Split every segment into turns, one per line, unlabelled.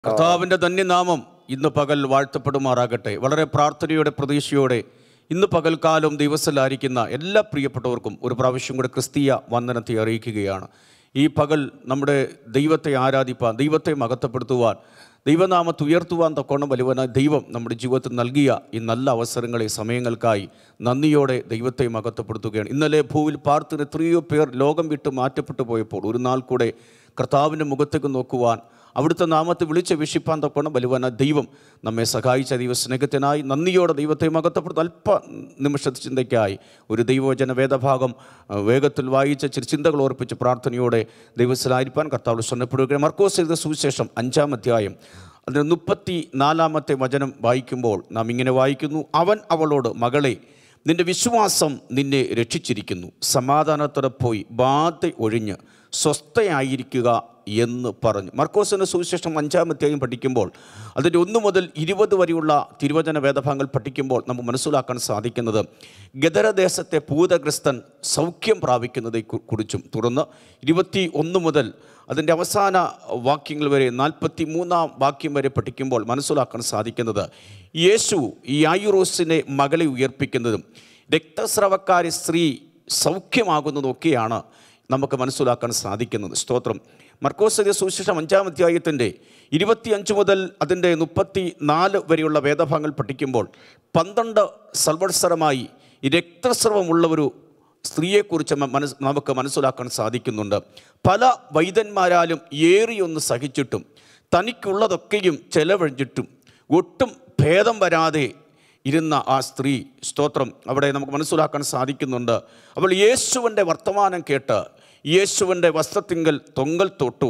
കർത്താവിൻ്റെ ധന്യനാമം ഇന്ന് പകൽ വാഴ്ത്തപ്പെടുമാറാകട്ടെ വളരെ പ്രാർത്ഥനയോടെ പ്രതീക്ഷയോടെ ഇന്ന് പകൽക്കാലം ദിവസത്തിലായിരിക്കുന്ന എല്ലാ പ്രിയപ്പെട്ടവർക്കും ഒരു പ്രാവശ്യം കൂടെ ക്രിസ്തീയ വന്ദനത്തെ അറിയിക്കുകയാണ് ഈ പകൽ നമ്മുടെ ദൈവത്തെ ആരാധിപ്പാൻ ദൈവത്തെ മഹത്വപ്പെടുത്തുവാൻ ദൈവനാമത്തെ ഉയർത്തുവാൻ തക്കോണം വലുവന ദൈവം നമ്മുടെ ജീവിതത്തിൽ നൽകിയ ഈ നല്ല അവസരങ്ങളെ സമയങ്ങൾക്കായി നന്ദിയോടെ ദൈവത്തെ മഹത്വപ്പെടുത്തുകയാണ് ഇന്നലെ ഭൂവിൽ പാർത്തിന് എത്രയോ പേർ ലോകം വിട്ട് മാറ്റപ്പെട്ടു പോയപ്പോൾ ഒരു നാൾ കൂടെ കർത്താവിൻ്റെ മുഖത്തേക്ക് നോക്കുവാൻ അവിടുത്തെ നാമത്തെ വിളിച്ച് വിഷിപ്പാൻ തക്കണം ബലുവന ദൈവം നമ്മെ സഹായിച്ച ദൈവ സ്നേഹത്തിനായി നന്ദിയോടെ ദൈവത്തെ മകത്തപ്പെടുത്ത അല്പ നിമിഷ ചിന്തയ്ക്കായി ഒരു ദൈവവചന വേദഭാഗം ആ, വേഗത്തിൽ വായിച്ച ചില ചിന്തകൾ ഓർപ്പിച്ച് പ്രാർത്ഥനയോടെ ദൈവത്തിലായിരിക്കാൻ കർത്താവ് സ്വന്നപ്പെടുകയാണ് മർക്കോസ് ചെയ്ത സുവിശേഷം അഞ്ചാം അധ്യായം അതിന് മുപ്പത്തി നാലാമത്തെ വചനം വായിക്കുമ്പോൾ നാം ഇങ്ങനെ വായിക്കുന്നു അവൻ അവളോട് മകളെ നിന്റെ വിശ്വാസം നിന്നെ രക്ഷിച്ചിരിക്കുന്നു സമാധാനത്തോടെ പോയി ബാധ ഒഴിഞ്ഞ് സ്വസ്ഥയായിരിക്കുക എന്ന് പറഞ്ഞു മർക്കോസിൻ്റെ സുവിശേഷം അഞ്ചാമത്തെയും പഠിക്കുമ്പോൾ അതിൻ്റെ ഒന്ന് മുതൽ ഇരുപത് വരെയുള്ള തിരുവചന വേദഭാഗങ്ങൾ പഠിക്കുമ്പോൾ നമുക്ക് മനസ്സിലാക്കാൻ സാധിക്കുന്നത് ഗദരദേശത്തെ ഭൂതഗ്രസ്തൻ സൗഖ്യം പ്രാപിക്കുന്നതെ കു- കുറിച്ചും തുടർന്ന് ഇരുപത്തി ഒന്ന് മുതൽ അതിൻ്റെ അവസാന വാക്യങ്ങൾ വരെ നാൽപ്പത്തി മൂന്നാം വാക്യം വരെ പഠിക്കുമ്പോൾ മനസ്സിലാക്കാൻ സാധിക്കുന്നത് യേശു ഈ ആയുറോസിനെ മകളെ ഉയർപ്പിക്കുന്നതും രക്തസ്രവക്കാരി സ്ത്രീ സൗഖ്യമാകുന്നതൊക്കെയാണ് നമുക്ക് മനസ്സിലാക്കാൻ സാധിക്കുന്നത് സ്തോത്രം മർക്കോസിന്റെ സുവിശേഷം അഞ്ചാം അധ്യായത്തിൻ്റെ ഇരുപത്തിയഞ്ച് മുതൽ അതിൻ്റെ മുപ്പത്തി നാല് വരെയുള്ള വേദഭാഗങ്ങൾ പഠിക്കുമ്പോൾ പന്ത്രണ്ട് സൽവത്സരമായി ഈ രക്തസ്രവമുള്ള ഒരു സ്ത്രീയെക്കുറിച്ച് മ- മനസ് നമുക്ക് മനസ്സിലാക്കാൻ സാധിക്കുന്നുണ്ട് പല വൈദ്യന്മാരാലും ഏറിയൊന്ന് സഹിച്ചിട്ടും തനിക്കുള്ളതൊക്കെയും ചെലവഴിച്ചിട്ടും ഒട്ടും ഭേദം വരാതെ ഇരുന്ന ആ സ്ത്രീ സ്തോത്രം അവിടെ നമുക്ക് മനസ്സിലാക്കാൻ സാധിക്കുന്നുണ്ട് അവൾ യേശുവിൻ്റെ വർത്തമാനം കേട്ട് യേശുവിൻ്റെ വസ്ത്രത്തിങ്കൽ തൊങ്കൽ തൊട്ടു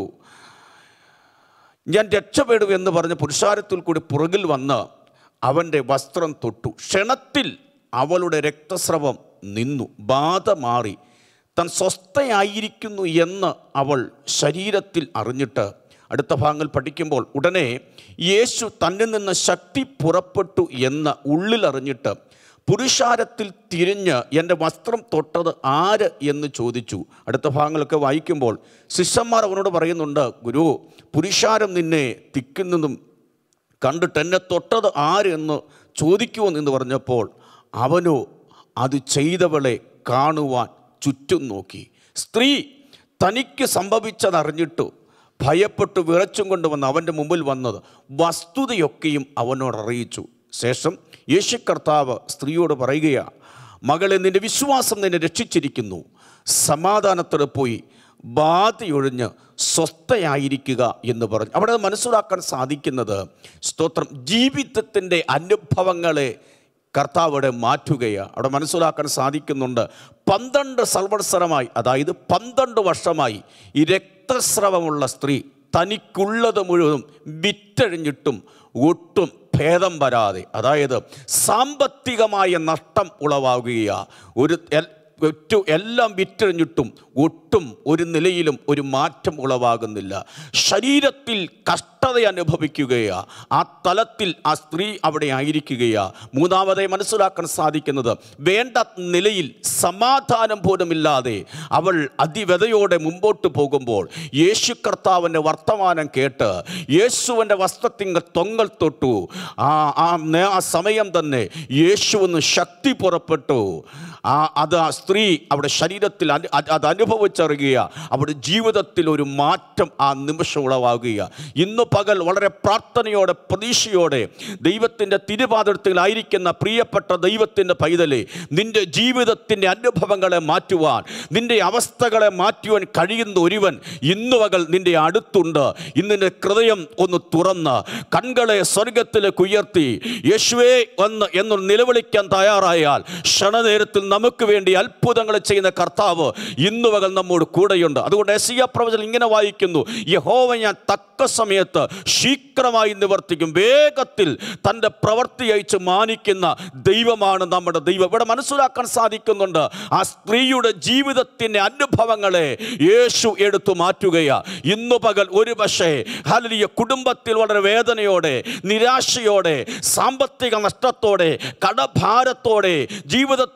ഞാൻ രക്ഷപ്പെടും എന്ന് പറഞ്ഞ് പുരുഷാരത്തിൽ കൂടി പുറകിൽ വന്ന് അവൻ്റെ വസ്ത്രം തൊട്ടു ക്ഷണത്തിൽ അവളുടെ രക്തസ്രവം നിന്നു ബാധ മാറി താൻ സ്വസ്ഥയായിരിക്കുന്നു എന്ന് അവൾ ശരീരത്തിൽ അറിഞ്ഞിട്ട് അടുത്ത ഭാഗങ്ങൾ പഠിക്കുമ്പോൾ ഉടനെ യേശു തന്നിൽ നിന്ന് ശക്തി പുറപ്പെട്ടു എന്ന് ഉള്ളിലറിഞ്ഞിട്ട് പുരുഷാരത്തിൽ തിരിഞ്ഞ് എൻ്റെ വസ്ത്രം തൊട്ടത് ആര് എന്ന് ചോദിച്ചു അടുത്ത ഭാഗങ്ങളൊക്കെ വായിക്കുമ്പോൾ ശിഷ്യന്മാർ അവനോട് പറയുന്നുണ്ട് ഗുരു പുരുഷാരം നിന്നെ തിക്കുന്നതും കണ്ടിട്ട് എന്നെ തൊട്ടത് ആര് എന്ന് ചോദിക്കുമെന്ന് എന്ന് പറഞ്ഞപ്പോൾ അവനോ അത് ചെയ്തവളെ കാണുവാൻ ചുറ്റും നോക്കി സ്ത്രീ തനിക്ക് സംഭവിച്ചതറിഞ്ഞിട്ടു ഭയപ്പെട്ടു വിറച്ചും കൊണ്ട് വന്ന് അവൻ്റെ മുമ്പിൽ വന്നത് വസ്തുതയൊക്കെയും അവനോട് അറിയിച്ചു ശേഷം യേശു കർത്താവ് സ്ത്രീയോട് പറയുകയാണ് മകളെ നിന്റെ വിശ്വാസം നിന്നെ രക്ഷിച്ചിരിക്കുന്നു സമാധാനത്തോടെ പോയി ബാധയൊഴിഞ്ഞ് സ്വസ്ഥയായിരിക്കുക എന്ന് പറഞ്ഞു അവിടെ മനസ്സിലാക്കാൻ സാധിക്കുന്നത് സ്തോത്രം ജീവിതത്തിൻ്റെ അനുഭവങ്ങളെ കർത്താവ് അവിടെ മാറ്റുകയാണ് അവിടെ മനസ്സിലാക്കാൻ സാധിക്കുന്നുണ്ട് പന്ത്രണ്ട് സൽവത്സരമായി അതായത് പന്ത്രണ്ട് വർഷമായി ഈ രക്തസ്രവമുള്ള സ്ത്രീ തനിക്കുള്ളത് മുഴുവനും വിറ്റഴിഞ്ഞിട്ടും ഒട്ടും ഭേദം വരാതെ അതായത് സാമ്പത്തികമായ നഷ്ടം ഉളവാകുകയാണ് ഒരു എൽ- ഒറ്റ എല്ലാം വിറ്റഴിഞ്ഞിട്ടും ഒട്ടും ഒരു നിലയിലും ഒരു മാറ്റം ഉളവാകുന്നില്ല ശരീരത്തിൽ കഷ്ടത അനുഭവിക്കുകയാ ആ തലത്തിൽ ആ സ്ത്രീ അവിടെ ആയിരിക്കുകയാ മൂന്നാമതായി മനസ്സിലാക്കാൻ സാധിക്കുന്നത് വേണ്ട നിലയിൽ സമാധാനം പോലുമില്ലാതെ അവൾ അതിവ്യതയോടെ മുമ്പോട്ട് പോകുമ്പോൾ യേശു കർത്താവിൻ്റെ വർത്തമാനം കേട്ട് യേശുവിൻ്റെ വസ്ത്രത്തിങ്ക തൊങ്ങൽ തൊട്ടു ആ ആ നേ- ആ സമയം തന്നെ യേശുവിന് ശക്തി പുറപ്പെട്ടു ആ അത് ആ സ്ത്രീ അവിടെ ശരീരത്തിൽ അനു- അത് അത് അനുഭവിച്ചറിയുക അവിടെ ജീവിതത്തിൽ ഒരു മാറ്റം ആ നിമിഷം ഉളവാകുക ഇന്ന് പകൽ വളരെ പ്രാർത്ഥനയോടെ പ്രതീക്ഷയോടെ ദൈവത്തിൻ്റെ തിരുപാത്രത്തിലായിരിക്കുന്ന പ്രിയപ്പെട്ട ദൈവത്തിൻ്റെ പൈതലെ നിന്റെ ജീവിതത്തിൻ്റെ അനുഭവങ്ങളെ മാറ്റുവാൻ നിന്റെ അവസ്ഥകളെ മാറ്റുവാൻ കഴിയുന്ന ഒരുവൻ ഇന്ന് പകൽ നിന്റെ അടുത്തുണ്ട് ഇന്നിൻ്റെ ഹൃദയം ഒന്ന് തുറന്ന് കൺകളെ സ്വർഗത്തിലേക്ക് ഉയർത്തി യേശുവേ വന്ന് എന്ന് നിലവിളിക്കാൻ തയ്യാറായാൽ ക്ഷണനേരത്തിൽ നമുക്ക് വേണ്ടി അത്ഭുതങ്ങൾ ചെയ്യുന്ന കർത്താവ് ഇന്ന് പകൽ നമ്മോട് കൂടെയുണ്ട് അതുകൊണ്ട് എസിയ പ്രവചനം ഇങ്ങനെ വായിക്കുന്നു യഹോവ ഞാൻ തക്ക സമയത്ത് ശീഘ്രമായി നിവർത്തിക്കും വേഗത്തിൽ തൻ്റെ പ്രവൃത്തി അയച്ച് മാനിക്കുന്ന ദൈവമാണ് നമ്മുടെ ദൈവം ഇവിടെ മനസ്സിലാക്കാൻ സാധിക്കുന്നുണ്ട് ആ സ്ത്രീയുടെ ജീവിതത്തിൻ്റെ അനുഭവങ്ങളെ യേശു എടുത്തു മാറ്റുകയാ ഇന്നു പകൽ ഒരു പക്ഷേ ഹലിയ കുടുംബത്തിൽ വളരെ വേദനയോടെ നിരാശയോടെ സാമ്പത്തിക നഷ്ടത്തോടെ കടഭാരത്തോടെ ജീവിതത്തിൻ്റെ അടുത്ത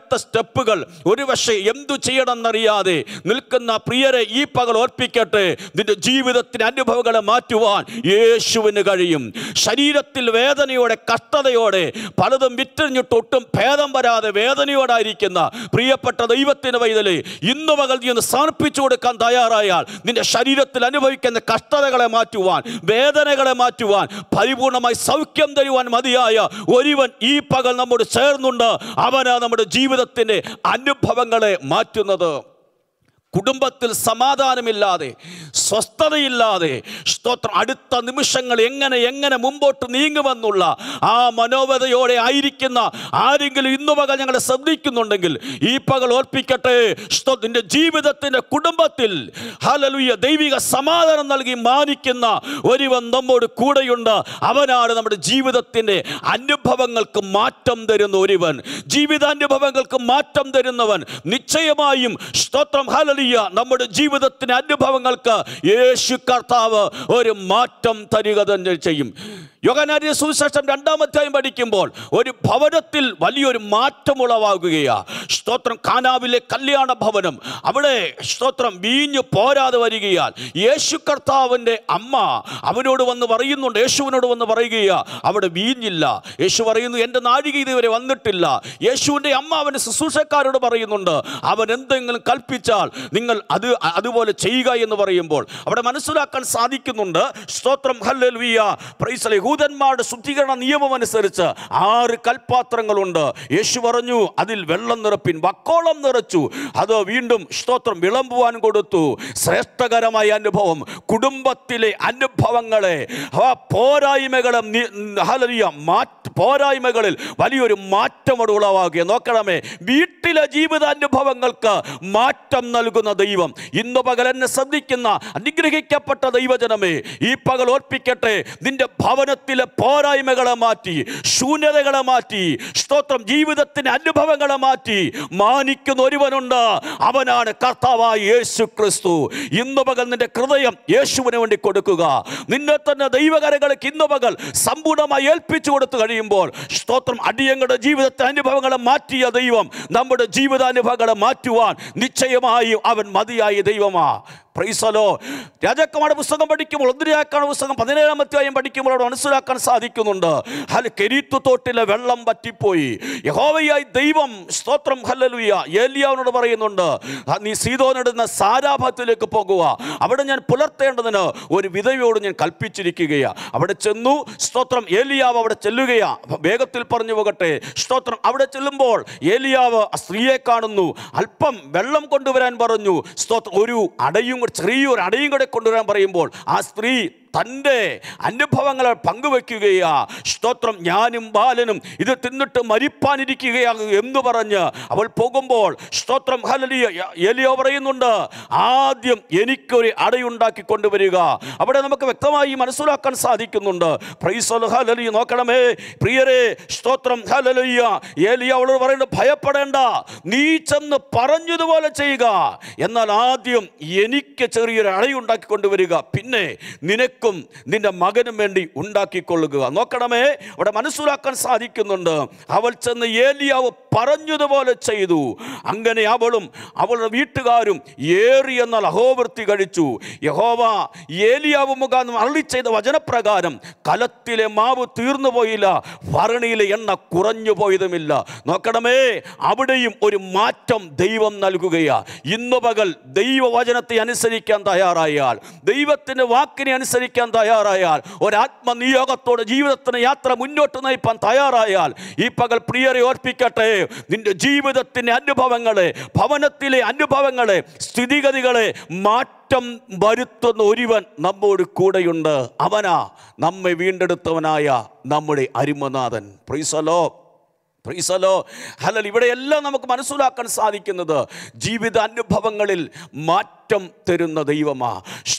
അടുത്ത സ്റ്റെപ്പുകൾ ഒരുപക്ഷെ എന്തു ചെയ്യണമെന്നറിയാതെ നിൽക്കുന്ന പ്രിയരെ ഈ പകൽ ഓർപ്പിക്കട്ടെ നിന്റെ ജീവിതത്തിന് അനുഭവങ്ങളെ മാറ്റുവാൻ യേശുവിന് കഴിയും ശരീരത്തിൽ വേദനയോടെ കഷ്ടതയോടെ പലതും വിറ്റഴിഞ്ഞിട്ട് ഒട്ടും ഭേദം വരാതെ വേദനയോടായിരിക്കുന്ന പ്രിയപ്പെട്ട ദൈവത്തിന് വൈതല് ഇന്നു പകൽ നീ ഒന്ന് സമർപ്പിച്ചു കൊടുക്കാൻ തയ്യാറായാൽ നിന്റെ ശരീരത്തിൽ അനുഭവിക്കുന്ന കഷ്ടതകളെ മാറ്റുവാൻ വേദനകളെ മാറ്റുവാൻ പരിപൂർണമായി സൗഖ്യം തരുവാൻ മതിയായ ഒരുവൻ ഈ പകൽ നമ്മോട് ചേർന്നുണ്ട് അവനാ നമ്മുടെ ജീവിതത്തിൻ്റെ അനുഭവങ്ങളെ മാറ്റുന്നത് കുടുംബത്തിൽ സമാധാനമില്ലാതെ സ്വസ്ഥതയില്ലാതെ സ്തോത്രം അടുത്ത നിമിഷങ്ങൾ എങ്ങനെ എങ്ങനെ മുമ്പോട്ട് നീങ്ങുമെന്നുള്ള ആ മനോവധയോടെ ആയിരിക്കുന്ന ആരെങ്കിലും ഇന്നു പകൽ ഞങ്ങളെ ശ്രദ്ധിക്കുന്നുണ്ടെങ്കിൽ ഈ പകൽ ഓർപ്പിക്കട്ടെ നിന്റെ ജീവിതത്തിൻ്റെ കുടുംബത്തിൽ ഹലലുയ ദൈവിക സമാധാനം നൽകി മാനിക്കുന്ന ഒരുവൻ നമ്മോട് കൂടെയുണ്ട് അവനാണ് നമ്മുടെ ജീവിതത്തിൻ്റെ അനുഭവങ്ങൾക്ക് മാറ്റം തരുന്ന ഒരുവൻ ജീവിതാനുഭവങ്ങൾക്ക് മാറ്റം തരുന്നവൻ നിശ്ചയമായും സ്തോത്രം ഹലലിയ നമ്മുടെ ജീവിതത്തിന് അനുഭവങ്ങൾക്ക് യേശു കർത്താവ് ഒരു മാറ്റം തരിക തന്നെ ചെയ്യും യോഗനാര്യ സുവിശേഷം രണ്ടാമധ്യായം പഠിക്കുമ്പോൾ ഒരു ഭവനത്തിൽ വലിയൊരു മാറ്റം ഉളവാകുകയാ സ്തോത്രം കാനാവിലെ കല്യാണ ഭവനം അവിടെ സ്തോത്രം വീഞ്ഞു പോരാതെ വരികയാൽ യേശു കർത്താവിൻ്റെ അമ്മ അവനോട് വന്ന് പറയുന്നുണ്ട് യേശുവിനോട് വന്ന് പറയുകയാ അവിടെ വീഞ്ഞില്ല യേശു പറയുന്നു എൻ്റെ നാഴിക ഇതുവരെ വന്നിട്ടില്ല യേശുവിൻ്റെ അമ്മ അവൻ്റെ ശുശ്രൂഷക്കാരോട് പറയുന്നുണ്ട് അവൻ എന്തെങ്കിലും കൽപ്പിച്ചാൽ നിങ്ങൾ അത് അതുപോലെ ചെയ്യുക എന്ന് പറയുമ്പോൾ അവിടെ മനസ്സിലാക്കാൻ സാധിക്കുന്നുണ്ട് സ്തോത്രം ഹല്ലേലൂയ പ്രൈസലെ യഹൂദന്മാരുടെ ശുദ്ധീകരണ നിയമം അനുസരിച്ച് ആറ് കൽപാത്രങ്ങളുണ്ട് യേശു പറഞ്ഞു അതിൽ വെള്ളം നിറപ്പിൻ വക്കോളം നിറച്ചു അത് വീണ്ടും സ്തോത്രം വിളമ്പുവാൻ കൊടുത്തു ശ്രേഷ്ഠകരമായ അനുഭവം കുടുംബത്തിലെ അനുഭവങ്ങളെ ആ പോരായ്മകളെ നി- ഹല്ലേലൂയ മാറ്റ പോരായ്മകളിൽ വലിയൊരു മാറ്റം അവിടെ ഉളവാകുക നോക്കണമേ വീട്ടിലെ ജീവിതാനുഭവങ്ങൾക്ക് മാറ്റം നൽകുന്ന ദൈവം ഇന്ന് പകൽ എന്നെ ശ്രദ്ധിക്കുന്ന അനുഗ്രഹിക്കപ്പെട്ട ദൈവജനമേ ഈ പകൽ ഓർപ്പിക്കട്ടെ നിന്റെ ഭവനത്തിലെ പോരായ്മകളെ മാറ്റി ശൂന്യതകളെ മാറ്റി സ്തോത്രം ജീവിതത്തിന്റെ അനുഭവങ്ങളെ മാറ്റി മാനിക്കുന്ന ഒരുവനുണ്ട് അവനാണ് കർത്താവായ യേശു ക്രിസ്തു ഇന്ന് പകൽ നിന്റെ ഹൃദയം യേശുവിന് വേണ്ടി കൊടുക്കുക നിന്നെ തന്നെ ദൈവകരങ്ങൾക്ക് ഇന്ന് പകൽ സമ്പൂർണ്ണമായി ഏൽപ്പിച്ചു കൊടുത്തു കഴിയുമ്പോൾ സ്തോത്രം അടിയങ്ങളുടെ ജീവിതത്തെ അനുഭവങ്ങളെ മാറ്റിയ ദൈവം നമ്മുടെ ജീവിതാനുഭവങ്ങളെ മാറ്റുവാൻ നിശ്ചയമായും അവൻ മതിയായ ദൈവമാ പ്രൈസലോ രാജാക്കന്മാരുടെ പുസ്തകം പഠിക്കുമ്പോൾ ഒന്നിരാക്കാണ് പുസ്തകം പതിനേഴാം അധ്യായം പഠിക്കുമ്പോൾ അവിടെ മനസ്സിലാക്കാൻ സാധിക്കുന്നുണ്ട് ഹൽ കെരീത്തു തോട്ടിലെ വെള്ളം പറ്റിപ്പോയി യഹോവയായി ദൈവം സ്തോത്രം ഹല്ലലുയ ഏലിയാവിനോട് പറയുന്നുണ്ട് "ആ, നീ സീതോനിടുന്ന സാരാഭത്തിലേക്ക് പോകുക അവിടെ ഞാൻ പുലർത്തേണ്ടതിന് ഒരു വിധവയോട് ഞാൻ കൽപ്പിച്ചിരിക്കുകയാ അവിടെ ചെന്നു സ്തോത്രം ഏലിയാവ് അവിടെ ചെല്ലുകയാ അപ്പൊ വേഗത്തിൽ പറഞ്ഞു പോകട്ടെ സ്തോത്രം അവിടെ ചെല്ലുമ്പോൾ ഏലിയാവ് ആ സ്ത്രീയെ കാണുന്നു അല്പം വെള്ളം കൊണ്ടുവരാൻ പറഞ്ഞു സ്തോത്രം ഒരു അടയും കൂടെ- ചെറിയൊരു അടയും കൂടെ കൊണ്ടുവരാൻ പറയുമ്പോൾ ആ സ്ത്രീ തൻ്റെ അനുഭവങ്ങളെ പങ്കുവെക്കുകയാ സ്തോത്രം ഞാനും ബാലനും ഇത് തിന്നിട്ട് മരിപ്പാനിരിക്കുകയാണ് എന്ന് പറഞ്ഞ് അവൾ പോകുമ്പോൾ സ്തോത്രം ഹലലിയ എലിയോ പറയുന്നുണ്ട് ആദ്യം എനിക്കൊരു അടയുണ്ടാക്കി കൊണ്ടുവരിക അവിടെ നമുക്ക് വ്യക്തമായി മനസ്സിലാക്കാൻ സാധിക്കുന്നുണ്ട് പ്രൈസൽ ഹലലി നോക്കണമേ പ്രിയരെ സ്തോത്രം ഹലലിയ ഏലിയ അവളോട് പറയുന്നത് ഭയപ്പെടേണ്ട നീ ചെന്ന് പറഞ്ഞതുപോലെ ചെയ്യുക എന്നാൽ ആദ്യം എനിക്ക് ചെറിയൊരു അടയുണ്ടാക്കി കൊണ്ടുവരിക പിന്നെ നിനക്കും നിന്റെ മകനും വേണ്ടി ഉണ്ടാക്കിക്കൊള്ളുക നോക്കണമേ അവിടെ മനസ്സിലാക്കാൻ സാധിക്കുന്നുണ്ട് അവൾ ചെന്ന് ഏലിയാവ് പറഞ്ഞതുപോലെ ചെയ്തു അങ്ങനെ അവളും അവളുടെ വീട്ടുകാരും ഏറി എന്നാൽ അഹോവൃത്തി കഴിച്ചു യഹോവ ഏലിയാവ് മുഖാന്തരം അരളി ചെയ്ത വചനപ്രകാരം കലത്തിലെ മാവ് തീർന്നു പോയില്ല ഭരണിയിലെ എണ്ണ കുറഞ്ഞു പോയതുമില്ല നോക്കണമേ അവിടെയും ഒരു മാറ്റം ദൈവം നൽകുകയാ ഇന്നു പകൽ ദൈവവചനത്തെ അനുസരിക്കാൻ തയ്യാറായാൽ ദൈവത്തിൻ്റെ വാക്കിനെ അനുസരിക്കാൻ തയ്യാറായാൽ ഒരാത്മനിയോഗത്തോടെ ജീവിതത്തിന് യാത്ര മുന്നോട്ട് നയിപ്പാൻ തയ്യാറായാൽ ഈ പകൽ പ്രിയരെ ഓർപ്പിക്കട്ടെ നിന്റെ ജീവിതത്തിൻ്റെ അനുഭവങ്ങളെ ഭവനത്തിലെ അനുഭവങ്ങളെ സ്ഥിതിഗതികളെ മാറ്റം വരുത്തുന്ന ഒരുവൻ നമ്മോട് കൂടെയുണ്ട് അവനാ നമ്മെ വീണ്ടെടുത്തവനായ നമ്മുടെ അരിമനാഥൻ പ്രീസലോ പ്രീസലോ ഹലൽ ഇവിടെയെല്ലാം നമുക്ക് മനസ്സിലാക്കാൻ സാധിക്കുന്നത് ജീവിത അനുഭവങ്ങളിൽ മാറ്റം തരുന്ന ദൈവമാ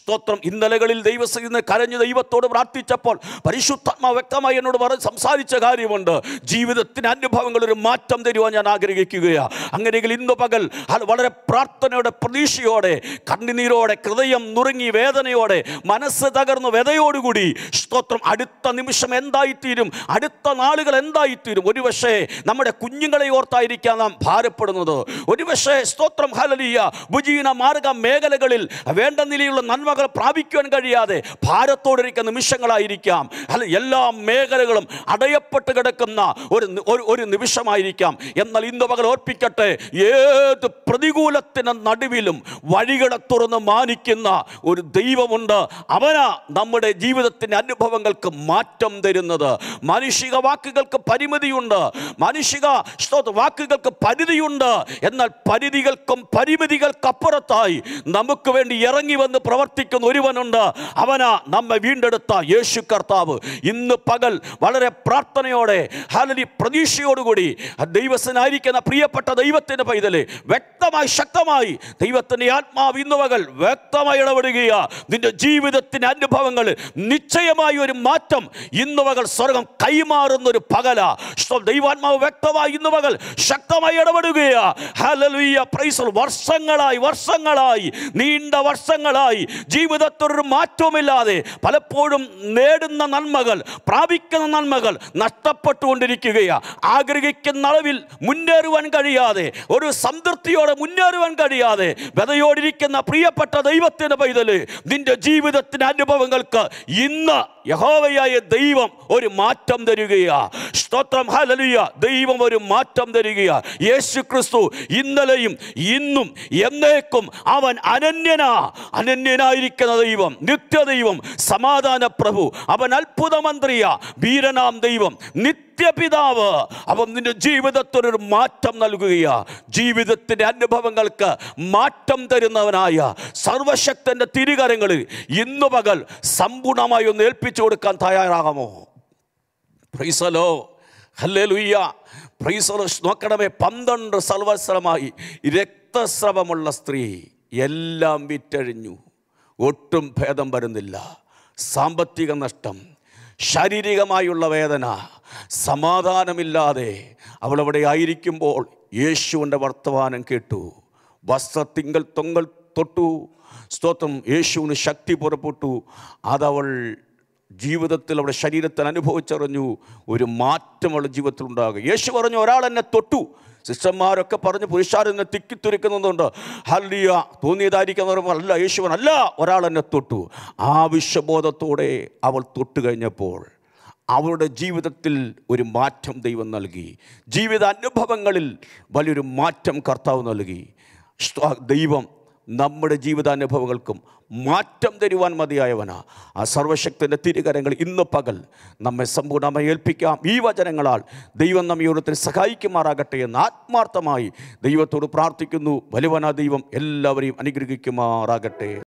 സ്തോത്രം ഇന്നലകളിൽ ദൈവസ്ഥയിൽ നിന്ന് കരഞ്ഞ് ദൈവത്തോട് പ്രാർത്ഥിച്ചപ്പോൾ പരിശുദ്ധാത്മാ വ്യക്തമായി എന്നോട് പറഞ്ഞ് സംസാരിച്ച കാര്യമുണ്ട് ജീവിതത്തിന് അനുഭവങ്ങൾ ഒരു മാറ്റം തരുവാൻ ഞാൻ ആഗ്രഹിക്കുകയാണ് അങ്ങനെയെങ്കിൽ ഇന്ന് പകൽ അത് വളരെ പ്രാർത്ഥനയോടെ പ്രതീക്ഷയോടെ കണ്ണുനീരോടെ ഹൃദയം നുറുങ്ങി വേദനയോടെ മനസ്സ് തകർന്നു വ്യതയോടുകൂടി സ്തോത്രം അടുത്ത നിമിഷം എന്തായിത്തീരും അടുത്ത നാളുകൾ എന്തായിത്തീരും ഒരുപക്ഷേ നമ്മുടെ കുഞ്ഞുങ്ങളെ ഓർത്തായിരിക്കാം നാം ഭാരപ്പെടുന്നത് ഒരുപക്ഷേ സ്തോത്രം ഹലലിയ ഭുജീന മാർഗ മേഖലകളിൽ വേണ്ട നിലയിലുള്ള നന്മകൾ പ്രാപിക്കുവാൻ കഴിയാതെ ഭാരത്തോടിരിക്കുന്ന നിമിഷങ്ങളായിരിക്കാം അല്ല എല്ലാ മേഖലകളും അടയപ്പെട്ട് കിടക്കുന്ന ഒരു നി- ഒരു ഒരു നിമിഷമായിരിക്കാം എന്നാൽ ഇന്ന് പകൽ ഓർപ്പിക്കട്ടെ ഏത് പ്രതികൂലത്തിന് നടുവിലും വഴികളെ തുറന്ന് മാനിക്കുന്ന ഒരു ദൈവമുണ്ട് അവനാ നമ്മുടെ ജീവിതത്തിൻ്റെ അനുഭവങ്ങൾക്ക് മാറ്റം തരുന്നത് മാനുഷിക വാക്കുകൾക്ക് പരിമിതിയുണ്ട് മാനുഷിക സ്തോത്ര വാക്കുകൾക്ക് പരിധിയുണ്ട് എന്നാൽ പരിധികൾക്കും പരിമിതികൾക്കപ്പുറത്തായി നമുക്ക് വേണ്ടി ഇറങ്ങി വന്ന് പ്രവർത്തിക്കുന്ന ഒരുവനുണ്ട് അവനാ നമ്മെ വീണ്ടെടുത്ത യേശു കർത്താവ് ഇന്ന് പകൽ വളരെ പ്രാർത്ഥനയോടെ ഹാലലി പ്രതീക്ഷയോടുകൂടി ദൈവസ്ഥനായിരിക്കുന്ന പ്രിയപ്പെട്ട ദൈവത്തിൻ്റെ പൈതല് വ്യക്തമായി ശക്തമായി ദൈവത്തിൻ്റെ ആത്മാവ് ഇന്ന് പകൽ വ്യക്തമായി ഇടപെടുകയാ നിന്റെ ജീവിതത്തിൻ്റെ അനുഭവങ്ങൾ നിശ്ചയമായി ഒരു മാറ്റം ഇന്ന് പകൽ സ്വർഗം കൈമാറുന്ന ഒരു പകല ദൈവാത്മാവ് വ്യക്തമായി ഇന്ന് പകൽ ശക്തമായി ഇടപെടുകയാ ഹല്ലേലൂയ പ്രൈസ് ദി ലോർഡ്. വർഷങ്ങളായി വർഷങ്ങളായി നീണ്ട വർഷങ്ങളായി ജീവിതത്തിൽ ഒരു മാറ്റവുമില്ലാതെ പലപ്പോഴും നേടുന്ന നന്മകൾ പ്രാപിക്കുന്ന നന്മകൾ നഷ്ടപ്പെട്ടുകൊണ്ടിരിക്കുകയാ ആഗ്രഹിക്കുന്ന അളവിൽ മുന്നേറുവാൻ കഴിയാതെ ഒരു സംതൃപ്തിയോടെ മുന്നേറുവാൻ കഴിയാതെ വ്യതയോടിരിക്കുന്ന പ്രിയപ്പെട്ട ദൈവത്തിന് പൈതല് നിന്റെ ജീവിതത്തിന്റെ അനുഭവങ്ങൾക്ക് ഇന്ന് യഹോവയായ ദൈവം ഒരു മാറ്റം തരികയാ സ്തോത്രം ഹലലുയ ദൈവം ഒരു മാറ്റം തരികയാ യേശു ക്രിസ്തു ഇന്നലെയും ഇന്നും എന്നേക്കും അവൻ അനന്യനാ അനന്യനായിരിക്കുന്ന ദൈവം നിത്യദൈവം സമാധാന പ്രഭു അവൻ അത്ഭുത മന്ത്രിയ വീരനാം ദൈവം നിത്യപിതാവ് അവൻ നിന്റെ ജീവിതത്തിൽ ഒരു മാറ്റം നൽകുകയാ ജീവിതത്തിൻ്റെ അനുഭവങ്ങൾക്ക് മാറ്റം തരുന്നവനായ സർവശക്തന്റെ തിരികരങ്ങളിൽ ഇന്നു പകൽ സമ്പൂർണമായി ഒന്ന് ഏൽപ്പിച്ചു കൊടുക്കാൻ തയ്യാറാകാമോ പ്രൈസലോ ഹല്ലേ ലുയ്യ പ്രൈസലോ നോക്കണമേ പന്ത്രണ്ട് സംവത്സരമായി രക്തസ്രവമുള്ള സ്ത്രീ എല്ലാം വിറ്റഴിഞ്ഞു ഒട്ടും ഭേദം വരുന്നില്ല സാമ്പത്തിക നഷ്ടം ശാരീരികമായുള്ള വേദന സമാധാനമില്ലാതെ അവളവിടെ ആയിരിക്കുമ്പോൾ യേശുവിൻ്റെ വർത്തമാനം കേട്ടു വസ്ത്രത്തിങ്കൽ തൊങ്കൽ തൊട്ടു സ്തോത്രം യേശുവിന് ശക്തി പുറപ്പെട്ടു അതവൾ ജീവിതത്തിൽ അവളുടെ ശരീരത്തിൽ അനുഭവിച്ചറിഞ്ഞു ഒരു മാറ്റം അവളുടെ ജീവിതത്തിൽ ഉണ്ടാകുക യേശു പറഞ്ഞു ഒരാൾ എന്നെ തൊട്ടു സിസ്റ്റർമാരൊക്കെ പറഞ്ഞ് പുരുഷാരെന്നെ തിക്കിത്തുരക്കുന്നുണ്ട് ഹല്ലിയ തോന്നിയതായിരിക്കും പറയുമ്പോൾ അല്ല യേശുവൻ അല്ല ഒരാൾ എന്നെ തൊട്ടു ആവശ്യബോധത്തോടെ അവൾ തൊട്ടു കഴിഞ്ഞപ്പോൾ അവളുടെ ജീവിതത്തിൽ ഒരു മാറ്റം ദൈവം നൽകി ജീവിത അനുഭവങ്ങളിൽ വലിയൊരു മാറ്റം കർത്താവ് നൽകി സ്ത- ദൈവം നമ്മുടെ ജീവിതാനുഭവങ്ങൾക്കും മാറ്റം തരുവാൻ മതിയായവനാ ആ സർവശക്തൻ്റെ തിരുകരങ്ങൾ ഇന്ന് പകൽ നമ്മെ സമ്പൂർണ്ണമായി ഏൽപ്പിക്കാം ഈ വചനങ്ങളാൽ ദൈവം നമ്മെ ഓരോരുത്തരെ സഹായിക്കുമാറാകട്ടെ എന്ന് ആത്മാർത്ഥമായി ദൈവത്തോട് പ്രാർത്ഥിക്കുന്നു വലുവനാ ദൈവം എല്ലാവരെയും അനുഗ്രഹിക്കുമാറാകട്ടെ